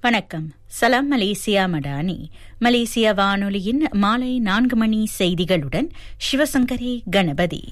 வணக்கம் சலாம் மலேசியா மடானி மலேசிய வானொலியின் மாலை நான்கு மணி செய்திகளுடன் சிவசங்கரி கணபதி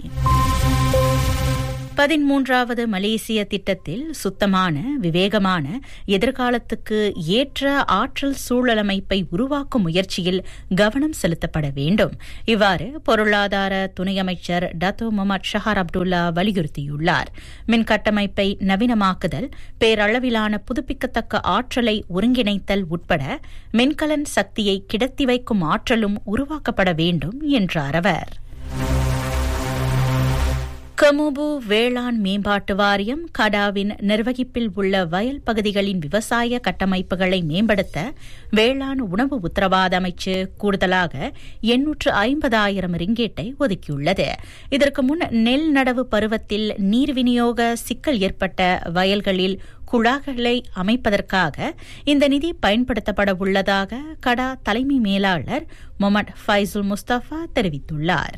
பதிமூன்றாவது மலேசிய திட்டத்தில் சுத்தமான விவேகமான எதிர்காலத்துக்கு ஏற்ற ஆற்றல் சூழலமைப்பை உருவாக்கும் முயற்சியில் கவனம் செலுத்தப்பட வேண்டும் இவ்வாறு பொருளாதார துணை அமைச்சர் டத்தோ முகமது ஷஹார் அப்துல்லா வலியுறுத்தியுள்ளார் மின் கட்டமைப்பை நவீனமாக்குதல் பேரளவிலான புதுப்பிக்கத்தக்க ஆற்றலை ஒருங்கிணைத்தல் உட்பட மின்கலன் சக்தியை கிடத்தி வைக்கும் ஆற்றலும் உருவாக்கப்பட வேண்டும் என்றார் அவர் கமுபு வேளாண் மேம்பாட்டு வாரியம் கடாவின் நிர்வகிப்பில் உள்ள வயல் பகுதிகளின் விவசாய கட்டமைப்புகளை மேம்படுத்த வேளாண் உணவு உத்தரவாத அமைச்சு கூடுதலாக எண்ணூற்று ஐம்பதாயிரம் ரிங்கேட்டை ஒதுக்கியுள்ளது இதற்கு முன் நெல் நடவு பருவத்தில் நீர் விநியோக சிக்கல் ஏற்பட்ட வயல்களில் குழாய்களை அமைப்பதற்காக இந்த நிதி பயன்படுத்தப்பட உள்ளதாக கடா தலைமை மேலாளர் முகமது ஃபைசுல் முஸ்தபா தெரிவித்துள்ளார்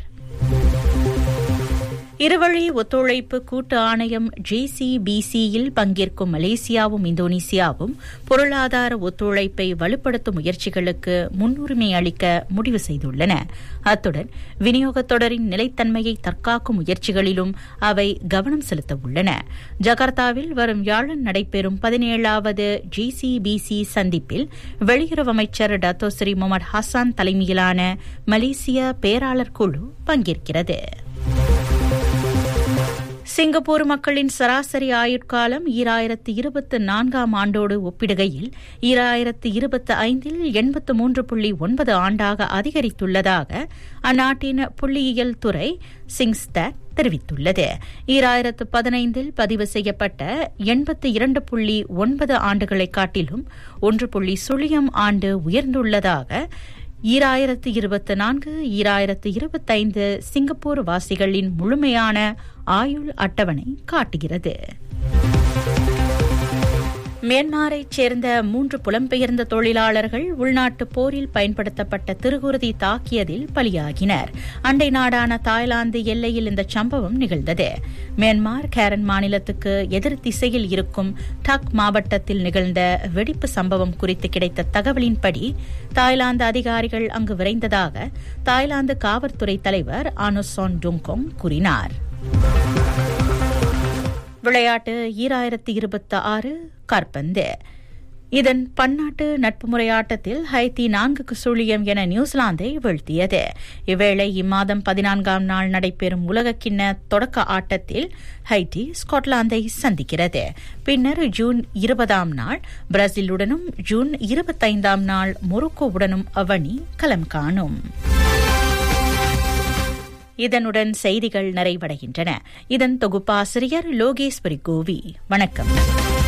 இருவழி ஒத்துழைப்பு கூட்டு ஆணையம் ஜேசிபிசியில் பங்கேற்கும் மலேசியாவும் இந்தோனேசியாவும் பொருளாதார ஒத்துழைப்பை வலுப்படுத்தும் முயற்சிகளுக்கு முன்னுரிமை அளிக்க முடிவு செய்துள்ளன அத்துடன் விநியோகத் தொடரின் நிலைத்தன்மையை தற்காக்கும் முயற்சிகளிலும் அவை கவனம் செலுத்த உள்ளன ஜகார்த்தாவில் வரும் வியாழன் நடைபெறும் பதினேழாவது ஜிசிபிசி சந்திப்பில் வெளியுறவு அமைச்சர் டத்தோஸ்ரீ முகமது ஹசான் தலைமையிலான மலேசிய பேராளர் குழு பங்கேற்கிறது சிங்கப்பூர் மக்களின் சராசரி ஆயுட்காலம் ஈராயிரத்து இருபத்தி நான்காம் ஆண்டோடு ஒப்பிடுகையில் ஈராயிரத்து இருபத்தி ஐந்தில் எண்பத்து மூன்று புள்ளி ஒன்பது ஆண்டாக அதிகரித்துள்ளதாக அந்நாட்டின் புள்ளியியல் துறை சிங்ஸ்தட் தெரிவித்துள்ளது ஈராயிரத்து பதினைந்தில் பதிவு செய்யப்பட்ட எண்பத்தி இரண்டு புள்ளி ஒன்பது ஆண்டுகளை காட்டிலும் ஒன்று புள்ளி சுழியம் ஆண்டு உயர்ந்துள்ளதாக ஈராயிரத்து இருபத்தி நான்கு ஈராயிரத்து இருபத்தைந்து சிங்கப்பூர் வாசிகளின் முழுமையான ஆயுள் அட்டவணை காட்டுகிறது மியான்மரைச் சேர்ந்த மூன்று புலம்பெயர்ந்த தொழிலாளர்கள் உள்நாட்டு போரில் பயன்படுத்தப்பட்ட திருகுருதி தாக்கியதில் பலியாகினர் அண்டை நாடான தாய்லாந்து எல்லையில் இந்த சம்பவம் நிகழ்ந்தது மியான்மர் கேரன் மாநிலத்துக்கு எதிர் திசையில் இருக்கும் டக் மாவட்டத்தில் நிகழ்ந்த வெடிப்பு சம்பவம் குறித்து கிடைத்த தகவலின்படி தாய்லாந்து அதிகாரிகள் அங்கு விரைந்ததாக தாய்லாந்து காவல்துறை தலைவர் ஆனோசான் டுங்கோங் கூறினார் விளையாட்டு ஈராயிரத்தி இருபத்தி ஆறு காற்பந்து இதன் பன்னாட்டு நட்பு முறையாட்டத்தில் ஹைத்தி நான்குக்கு சுழியம் என நியூசிலாந்தை வீழ்த்தியது இவ்வேளை இம்மாதம் பதினான்காம் நாள் நடைபெறும் உலகக்கிண்ண தொடக்க ஆட்டத்தில் ஹைட்டி ஸ்காட்லாந்தை சந்திக்கிறது பின்னர் ஜூன் இருபதாம் நாள் பிரேசிலுடனும் ஜூன் இருபத்தைந்தாம் நாள் மொரோக்கோவுடனும் அவனி களம் காணும் இதனுடன் செய்திகள் நிறைவடைகின்றன இதன் தொகுப்பாசிரியர் லோகேஸ்வரி கோவி வணக்கம்